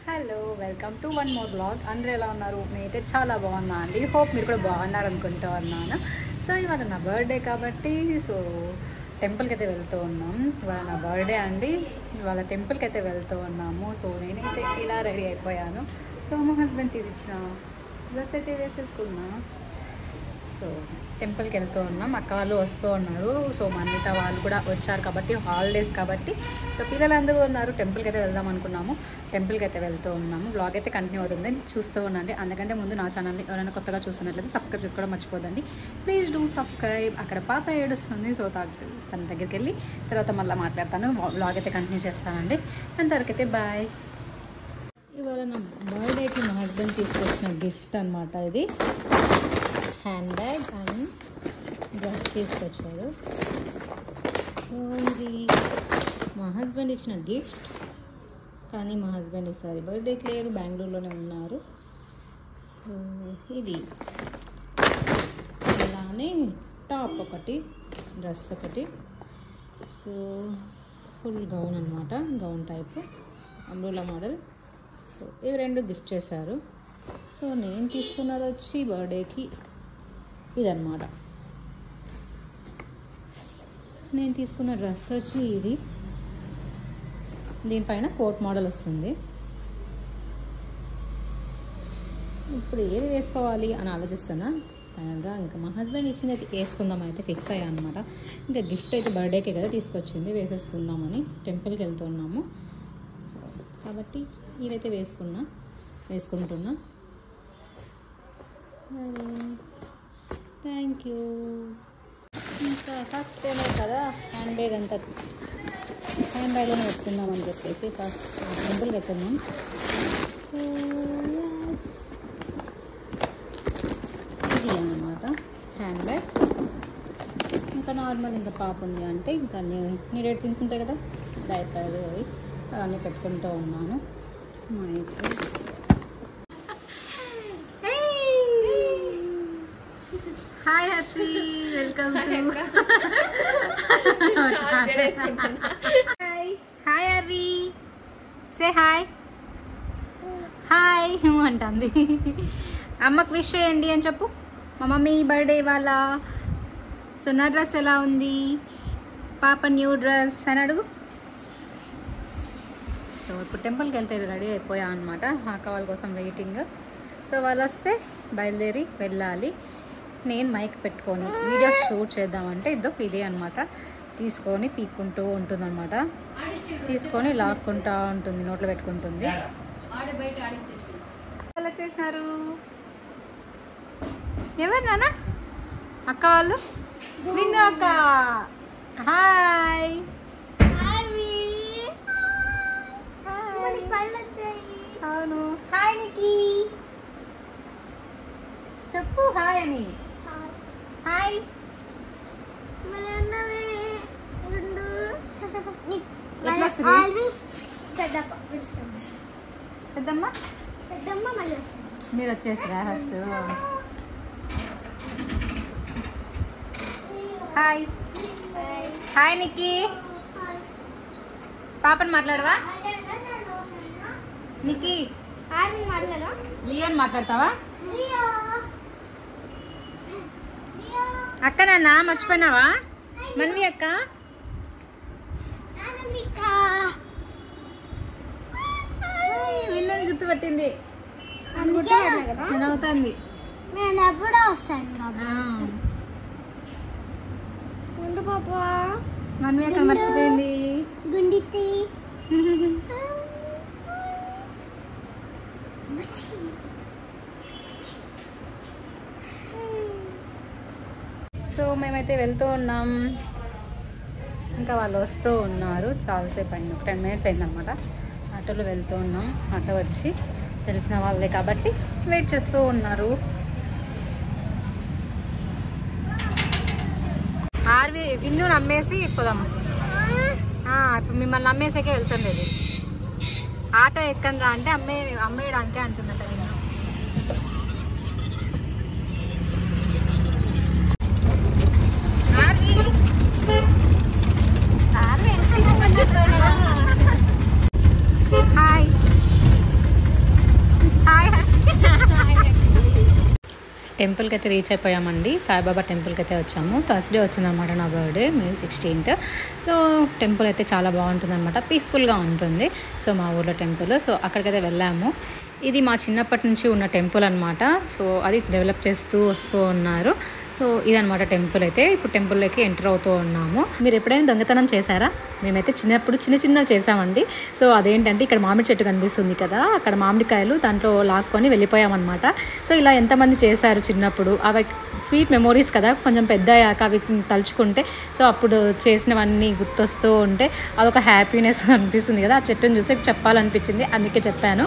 Hello welcome to one more blog అందరూ ఎలా ఉన్నారు నేనైతే చాలా బాగున్నా అండి హోప్ మీరు కూడా బాగున్నారు అనుకుంటూ ఉన్నాను సో ఇవాళ నా బర్త్డే కాబట్టి సో టెంపుల్కి అయితే వెళ్తూ ఉన్నాం ఇవాళ నా బర్త్డే అండి ఇవాళ టెంపుల్కి అయితే వెళ్తూ ఉన్నాము సో నేనైతే ఇలా రెడీ అయిపోయాను సో మా హస్బెండ్ తీసిచ్చిన డ్రెస్ అయితే వేసేసుకున్నా సో టెంపుల్కి వెళ్తూ ఉన్నాం అక్క వాళ్ళు వస్తూ ఉన్నారు సో మా అన్నిత వాళ్ళు కూడా వచ్చారు కాబట్టి హాలిడేస్ కాబట్టి సో పిల్లలందరూ ఉన్నారు టెంపుల్కి అయితే వెళ్దాం అనుకున్నాము టెంపుల్కి అయితే వెళ్తూ ఉన్నాము బ్లాగ్ అయితే కంటిన్యూ అవుతుంది చూస్తూ ఉండండి అందుకంటే ముందు నా ఛానల్ని ఎవరైనా కొత్తగా చూస్తున్నట్లయితే సబ్స్క్రైబ్ చేసుకోవడం మర్చిపోదండి ప్లీజ్ డూ సబ్స్క్రైబ్ అక్కడ పాప ఏడుస్తుంది సో తా- తన దగ్గరికి వెళ్ళి తర్వాత మళ్ళీ మాట్లాడతాను బ్లాగ్ అయితే కంటిన్యూ చేస్తానండి అంతవరకు అయితే బాయ్ ఇవాళ నా బర్త్డేకి మా హస్బెండ్ తీసుకొచ్చిన గిఫ్ట్ అనమాట ఇది హ్యాండ్ బ్యాగ్ అండ్ డ్రెస్ తీసుకొచ్చారు సో ఇది మా హస్బెండ్ ఇచ్చిన గిఫ్ట్ కానీ మా హస్బెండ్ ఈసారి బర్త్డేకి లేరు బెంగళూరులోనే ఉన్నారు సో ఇది అలానే టాప్ ఒకటి డ్రెస్ ఒకటి సో ఫుల్ గౌన్ అనమాట gown type umbrella model so ఇవి రెండు గిఫ్ట్ చేశారు సో నేను తీసుకున్నది వచ్చి బర్త్డేకి ఇదన్నమాట నేను తీసుకున్న డ్రెస్ వచ్చి ఇది దీనిపైన కోట్ మోడల్ వస్తుంది ఇప్పుడు ఏది వేసుకోవాలి అని ఆలోచిస్తున్నా ఫైనల్గా ఇంకా మా హస్బెండ్ ఇచ్చింది అయితే వేసుకుందాం అయితే ఫిక్స్ అయ్యా అనమాట ఇంకా గిఫ్ట్ అయితే బర్త్డేకే కదా తీసుకొచ్చింది వేసేసుకుందామని టెంపుల్కి వెళ్తున్నాము సో కాబట్టి ఇదైతే వేసుకున్నా వేసుకుంటున్నా సరే థ్యాంక్ యూ ఇంకా ఫస్ట్ టైమే కదా హ్యాండ్ బ్యాగ్ అంతా హ్యాండ్ బ్యాగ్లోనే పెట్టుకుందాం అని చెప్పేసి ఫస్ట్ టెంపుల్కి వెళ్తున్నాం So, yes. ఇది అన్నమాట హ్యాండ్ బ్యాగ్ ఇంకా నార్మల్ ఇంకా పాప ఉంది అంటే ఇంకా నీడెడ్ థింగ్స్ ఉంటాయి కదా డైపర్ అవి అవన్నీ పెట్టుకుంటూ ఉన్నాను మా అయితే hi Harshi welcome to hi hi Arvi say hi hi అంటుంది అమ్మకు విష్ చేయండి అని చెప్పు మా మమ్మీ బర్త్డే ఇవాళ సున్నా డ్రెస్ ఎలా ఉంది పాప న్యూ డ్రెస్ అని అడుగు సో ఇప్పుడు టెంపుల్కి వెళ్తే రెడీ అయిపోయా అనమాట అక్క వాళ్ళ కోసం వెయిటింగ్ సో వాళ్ళు వస్తే బయలుదేరి వెళ్ళాలి నేను మైక్ పెట్టుకొని వీడియో షూట్ చేద్దామంటే ఇద్దో ఇదే అనమాట తీసుకొని పీక్కుంటూ ఉంటుందన్నమాట తీసుకొని లాక్కుంటా ఉంటుంది నోట్లో పెట్టుకుంటుంది వాళ్ళు వచ్చేసినారు ఎవరు నాన్న అక్క వాళ్ళు విన్ను అక్క హాయ్ అవును హాయ్ నికి చెప్పు హాయ్ అని హాయ్ ఎట్లా వస్తుంది? పెద్దమ్మ మీరు వచ్చేసిరా ఫస్ట్ హాయ్ హాయ్ నిక్కి పాపని మాట్లాడవా నిక్కి లియన్ మాట్లాడతావా అక్క నాన్న మర్చిపోయినావా మన్వి అక్క విన్నని గుర్తుపట్టింది నేను అవుతుంది నేను ఎప్పుడో వస్తాను బాబా ఉండు పాపా మన్వి అక్కడ మర్చిపోయింది గుండితి సో మేమైతే వెళ్తూ ఉన్నాం ఇంకా వాళ్ళు వస్తూ ఉన్నారు చాలాసేపు అయింది ఒక టెన్ మినిట్స్ అయిందనమాట ఆటోలో వెళ్తూ ఉన్నాం ఆటో వచ్చి తెలిసిన వాళ్ళే కాబట్టి వెయిట్ చేస్తూ ఉన్నారు ఆర్వి విన్ను నమ్మేసి ఎక్కుదాం ఇప్పుడు మిమ్మల్ని నమ్మేసాకే వెళ్తుండేది ఆటో ఎక్కందా అంటే అమ్మే అమ్మేయడానికే అంటుందట విన్ను ఆర్వి హాయ్ టెంపుల్కి అయితే రీచ్ అయిపోయామండి సాయిబాబా టెంపుల్కి అయితే వచ్చాము థర్స్డే వచ్చిందనమాట నా birthday May sixteenth so temple అయితే చాలా బాగుంటుందన్నమాట పీస్ఫుల్గా ఉంటుంది సో మా ఊర్లో టెంపుల్ సో అక్కడికైతే వెళ్ళాము ఇది మా చిన్నప్పటి నుంచి ఉన్న టెంపుల్ అనమాట సో అది డెవలప్ చేస్తూ వస్తూ ఉన్నారు సో ఇదనమాట టెంపుల్ అయితే ఇప్పుడు టెంపుల్లోకి ఎంటర్ అవుతూ ఉన్నాము మీరు ఎప్పుడైనా దొంగతనం చేశారా మేమైతే చిన్నప్పుడు చిన్న చిన్నవి చేసామండి సో అదేంటంటే ఇక్కడ మామిడి చెట్టు కనిపిస్తుంది కదా అక్కడ మామిడికాయలు దాంట్లో లాక్కొని వెళ్ళిపోయామన్నమాట సో ఇలా ఎంతమంది చేశారు చిన్నప్పుడు అవి స్వీట్ మెమోరీస్ కదా కొంచెం పెద్ద అయ్యాక అవి తలుచుకుంటే సో అప్పుడు చేసినవన్నీ గుర్తొస్తూ ఉంటే అదొక హ్యాపీనెస్ అనిపిస్తుంది కదా ఆ చెట్టుని చూస్తే చెప్పాలనిపించింది అందుకే చెప్పాను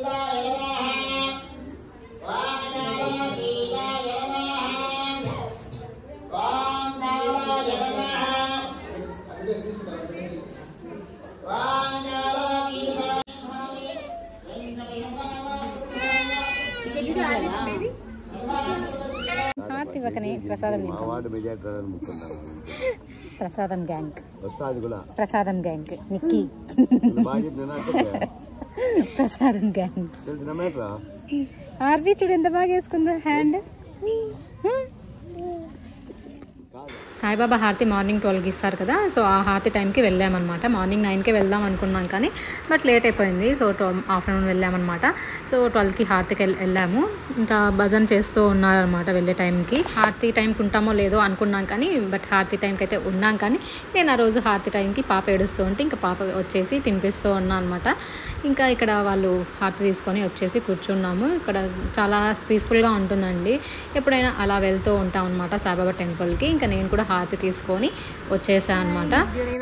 హారతి ఇవ్వకనే ప్రసాదం మా వార్డు మెజార్టీ రాదని ముక్కున్నాను ప్రసాదం గ్యాంగ్ వస్తా అది కూడా ప్రసాదం గ్యాంగ్ నిక్కీ నేను బాగా చెప్పినా చెప్పలే ప్రసాదం గ్యాంగ్ తెలిసిన మేట్రా ఆర్వి చూడు ఎంత బాగా వేసుకుందో హ్యాండ్ సాయిబాబా హారతి మార్నింగ్ ట్వెల్వ్కి ఇస్తారు కదా సో ఆ హారతి టైంకి వెళ్ళామన్నమాట మార్నింగ్ నైన్కి వెళ్దాం అనుకున్నాం కానీ బట్ లేట్ అయిపోయింది సో ట్వెల్వ్ ఆఫ్టర్నూన్ వెళ్ళామన్నమాట సో ట్వెల్వ్కి హారతికి వెళ్ళ- వెళ్ళాము ఇంకా భజన్ చేస్తూ ఉన్నారనమాట వెళ్ళే టైంకి హారతి టైంకి ఉంటామో లేదో అనుకున్నాం కానీ బట్ హారతి టైంకి అయితే ఉన్నాం కానీ నేను ఆ రోజు హారతి టైంకి పాప ఏడుస్తూ ఉంటే ఇంకా పాప వచ్చేసి తినిపిస్తూ ఉన్నా అనమాట ఇంకా ఇక్కడ వాళ్ళు హారతి తీసుకొని వచ్చేసి కూర్చున్నాము ఇక్కడ చాలా పీస్ఫుల్గా ఉంటుందండి ఎప్పుడైనా అలా వెళ్తూ ఉంటాం అనమాట సాయిబాబా టెంపుల్కి ఇంకా నేను కూడా హారతి తీసుకొని వచ్చేసా అనమాట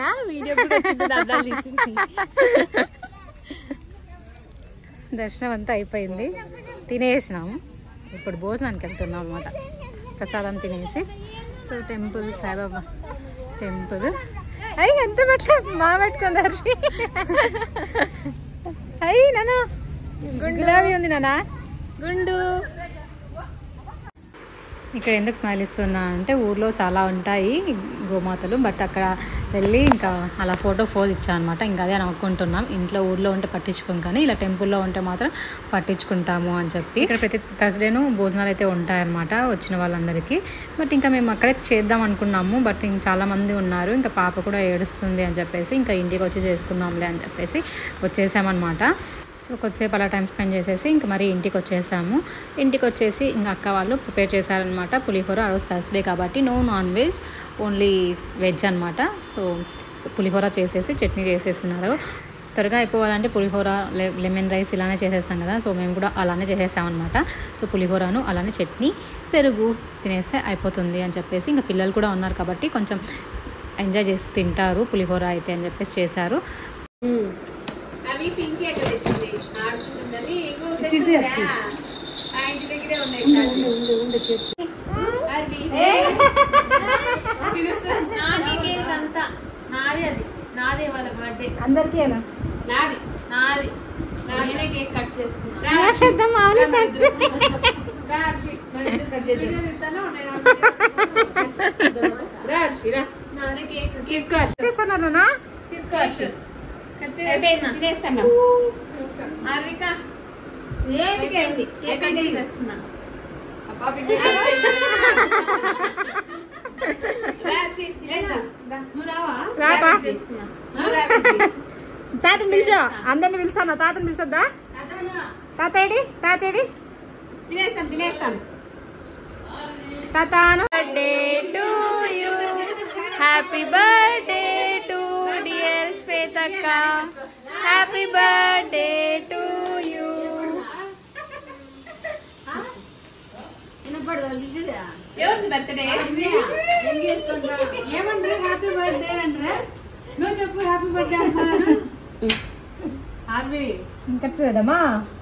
దర్శనం అంతా అయిపోయింది తినేసినాము ఇప్పుడు భోజనానికి వెళ్తున్నాం అనమాట ప్రసాదం తినేసి సో టెంపుల్ సాయిబాబా టెంపుల్ అయ్యి ఎంత పెట్ట మా పెట్టుకుంది హర్షి అయ్యి నాన్న గులాబీ ఉంది నాన్న గుండు ఇక్కడ ఎందుకు స్మైల్ ఇస్తున్నా అంటే ఊర్లో చాలా ఉంటాయి గోమాతలు బట్ అక్కడ వెళ్ళి ఇంకా అలా ఫోటో ఫోజ్ ఇచ్చా అనమాట ఇంకా అదే నవ్వుకుంటున్నాం ఇంట్లో ఊర్లో ఉంటే పట్టించుకోం కానీ ఇలా టెంపుల్లో ఉంటే మాత్రం పట్టించుకుంటాము అని చెప్పి ఇక్కడ ప్రతి థర్స్డేను భోజనాలు అయితే ఉంటాయన్నమాట వచ్చిన వాళ్ళందరికీ బట్ ఇంకా మేము అక్కడే చేద్దాం అనుకున్నాము బట్ ఇంక చాలా మంది ఉన్నారు ఇంకా పాప కూడా ఏడుస్తుంది అని చెప్పేసి ఇంకా ఇంటికి వచ్చి చేసుకుందాంలే అని చెప్పేసి వచ్చేసామన్నమాట సో కొద్దిసేపు అలా టైం స్పెండ్ చేసేసి ఇంకా మరి ఇంటికి వచ్చేసాము ఇంటికి వచ్చేసి ఇంకా అక్క వాళ్ళు ప్రిపేర్ చేశారనమాట పులిహోర ఆ రోజు థర్స్డే కాబట్టి no non veg only veg అనమాట సో పులిహోర చేసేసి చట్నీ చేసేస్తున్నారు త్వరగా అయిపోవాలంటే పులిహోర లె- లెమన్ రైస్ ఇలానే చేసేస్తాం కదా సో మేము కూడా అలానే చేసేసామన్నమాట సో పులిహోరను అలానే చట్నీ పెరుగు తినేస్తే అయిపోతుంది అని చెప్పేసి ఇంకా పిల్లలు కూడా ఉన్నారు కాబట్టి కొంచెం ఎంజాయ్ చేసి తింటారు పులిహోర అయితే అని చెప్పేసి చేశారు అవి పింకి ఎట్లా తెచ్చింది ఆడుకుంటుందని ఇగో సెట్ ఆ ఇంటి దగ్గరే ఉన్నాయి అవి పిలుస్తుంది నాది కేక్ అంతా నాది అది నాదే వాళ్ళ బర్త్డే అందరికీ ఎలా నాది నాది నేనే కేక్ కట్ చేస్తున్నా రా హర్షి, మన ఇద్దరు కట్ చేద్దాం. రా హర్షి, రా. నాదే కేక్ తీసుకో హర్షి. తీసుకో హర్షి. అయిపోయిందా? తినేస్తాను హార్విక అయిపోయింది కేక్ కట్ చేసేస్తున్నా అబ్బా, బిడ్డ. రా హర్షి, తినేద్దాం. రా. నువ్వు రావా? కట్ చేస్తున్నా. నువ్వు రా హర్షి. తాతని పిలిచో అందరిని పిలుస్తాను తాతని పిలిచొద్దా తాతేడి తాతేడి తినేస్తాను తినేస్తాను తాతాను birthday to you happy birthday to dear శ్వేతక్క హ్యాపీ బర్త్డే టు యూ ఎవరిది బర్త్డే ఏమండి హ్యాపీ బర్త్డే అంటారా నువ్వు చెప్పు హ్యాపీ బర్త్డే అంటున్నాను హార్వీ కట్ చేద్దామా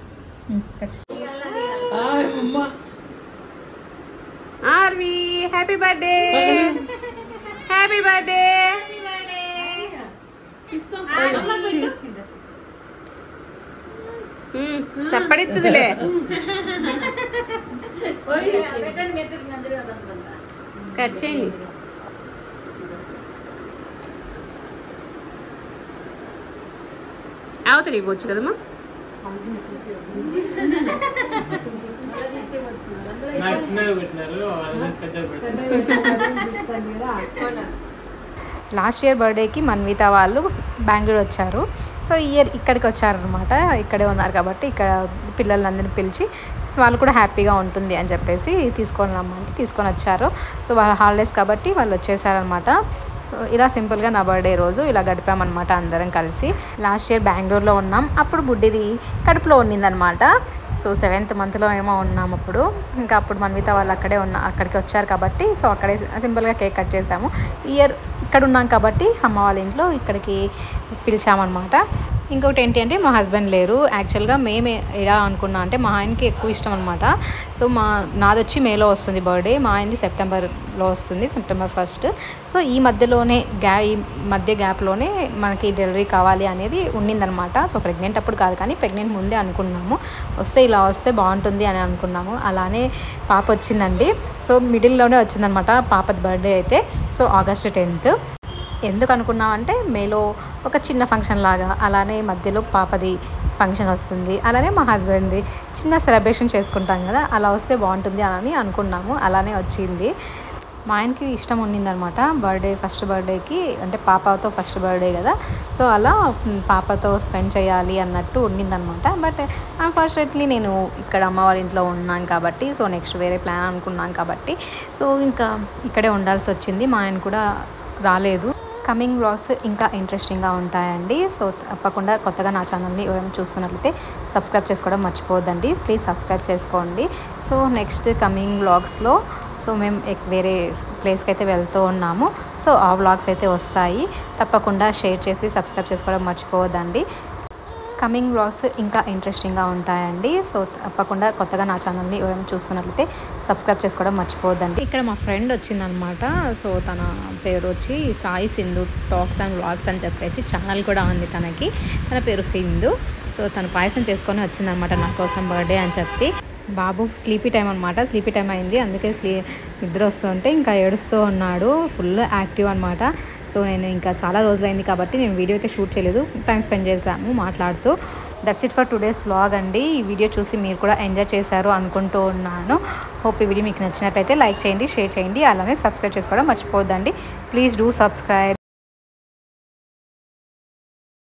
Arvi happy birthday happy birthday చప్పడిస్తుందిలే కట్ చేయండి అవతలి ఇవ్వచ్చు కదమ్మా నాకు చిన్నగా పెట్టినారు వాళ్ళు పెద్దగా పెట్టారు లాస్ట్ ఇయర్ బర్త్డేకి మన్విత వాళ్ళు బెంగళూరు వచ్చారు సో ఈ ఇయర్ ఇక్కడికి వచ్చారనమాట ఇక్కడే ఉన్నారు కాబట్టి ఇక్కడ పిల్లలందరినీ పిలిచి సో వాళ్ళు కూడా హ్యాపీగా ఉంటుంది అని చెప్పేసి తీసుకొని రమ్మంటే తీసుకొని వచ్చారు సో వాళ్ళ హాలిడేస్ కాబట్టి వాళ్ళు వచ్చేసారనమాట సో ఇలా సింపుల్గా నా బర్త్డే రోజు ఇలా గడిపామన్నమాట అందరం కలిసి లాస్ట్ ఇయర్ బెంగళూరులో ఉన్నాం అప్పుడు బుడ్డిది కడుపులో ఉన్నిందనమాట సో సెవెంత్ మంత్లో ఏమో ఉన్నాం అప్పుడు ఇంకా అప్పుడు మన్విత వాళ్ళు అక్కడే ఉన్న అక్కడికి వచ్చారు కాబట్టి సో అక్కడే సింపుల్గా కేక్ కట్ చేసాము ఈ ఇయర్ ఇక్కడ ఉన్నాం కాబట్టి అమ్మ వాళ్ళ ఇంట్లో ఇక్కడికి పిలిచామన్నమాట ఇంకొకటి ఏంటి అంటే మా హస్బెండ్ లేరు యాక్చువల్గా మేము ఎలా అనుకున్నా అంటే మా ఆయనకి ఎక్కువ ఇష్టం అనమాట సో మా నాది వచ్చి మేలో వస్తుంది బర్త్డే మా ఆయనది సెప్టెంబర్లో వస్తుంది సెప్టెంబర్ ఫస్ట్ సో ఈ మధ్యలోనే గ్యా ఈ మధ్య గ్యాప్లోనే మనకి డెలివరీ కావాలి అనేది ఉండిందనమాట సో ప్రెగ్నెంట్ అప్పుడు కాదు కానీ ప్రెగ్నెంట్ ముందే అనుకున్నాము వస్తే ఇలా వస్తే బాగుంటుంది అని అనుకున్నాము అలానే పాప వచ్చిందండి సో మిడిల్లోనే వచ్చిందనమాట పాపది బర్త్డే అయితే సో ఆగస్ట్ టెన్త్ ఎందుకు అనుకున్నామంటే మేలో ఒక చిన్న ఫంక్షన్ లాగా అలానే మధ్యలో పాపది ఫంక్షన్ వస్తుంది అలానే మా హస్బెండ్ది చిన్న సెలబ్రేషన్ చేసుకుంటాం కదా అలా వస్తే బాగుంటుంది అని అనుకున్నాము అలానే వచ్చింది మా ఆయనకి ఇష్టం ఉండిందనమాట బర్త్డే ఫస్ట్ బర్త్డేకి అంటే పాపతో ఫస్ట్ బర్త్డే కదా సో అలా మ్, పాపతో స్పెండ్ చేయాలి అన్నట్టు ఉండిందనమాట బట్ అన్ఫార్చునేట్లీ నేను ఇక్కడ అమ్మ వాళ్ళ ఇంట్లో ఉన్నాను కాబట్టి సో నెక్స్ట్ వేరే ప్లాన్ అనుకున్నాను కాబట్టి సో ఇంకా ఇక్కడే ఉండాల్సి వచ్చింది మా ఆయన కూడా రాలేదు కమింగ్ వ్లాగ్స్ ఇంకా ఇంట్రెస్టింగ్గా ఉంటాయండి సో తప్పకుండా కొత్తగా నా ఛానల్ని ఎవరైనా చూస్తున్నట్లయితే సబ్స్క్రైబ్ చేసుకోవడం మర్చిపోవద్దండి ప్లీజ్ సబ్స్క్రైబ్ చేసుకోండి సో నెక్స్ట్ కమింగ్ వ్లాగ్స్లో సో మేము ఎక్- వేరే ప్లేస్కి అయితే వెళ్తూ ఉన్నాము సో ఆ వ్లాగ్స్ అయితే వస్తాయి తప్పకుండా షేర్ చేసి సబ్స్క్రైబ్ చేసుకోవడం మర్చిపోవద్దండి కమింగ్ వ్లాగ్స్ ఇంకా ఇంట్రెస్టింగ్గా ఉంటాయండి సో తప్పకుండా కొత్తగా నా ఛానల్ని ఎవరైనా చూస్తున్నట్లయితే సబ్స్క్రైబ్ చేసుకోవడం మర్చిపోవద్దండి ఇక్కడ మా ఫ్రెండ్ వచ్చిందనమాట సో తన పేరు వచ్చి Sai Sindhu talks and vlogs అని చెప్పేసి ఛానల్ కూడా ఉంది తనకి తన పేరు సింధు సో తను పాయసం చేసుకొని వచ్చిందనమాట నా కోసం బర్త్డే అని చెప్పి బాబు స్లీపీ టైం అనమాట స్లీపీ టైం అయింది అందుకే స్లీ నిద్ర వస్తుంటే ఇంకా ఏడుస్తూ ఉన్నాడు ఫుల్ యాక్టివ్ అనమాట సో నేను ఇంకా చాలా రోజులైంది కాబట్టి నేను వీడియో అయితే షూట్ చేయలేదు టైం స్పెండ్ చేశాము మాట్లాడుతూ that's it for today's vlog అండి ఈ వీడియో చూసి మీరు కూడా ఎంజాయ్ చేశారు అనుకుంటూ ఉన్నాను హోప్ ఈ వీడియో మీకు నచ్చినట్లయితే లైక్ చేయండి షేర్ చేయండి అలానే సబ్స్క్రైబ్ చేసుకోవడం మర్చిపోవద్దండి ప్లీజ్ డూ సబ్స్క్రైబ్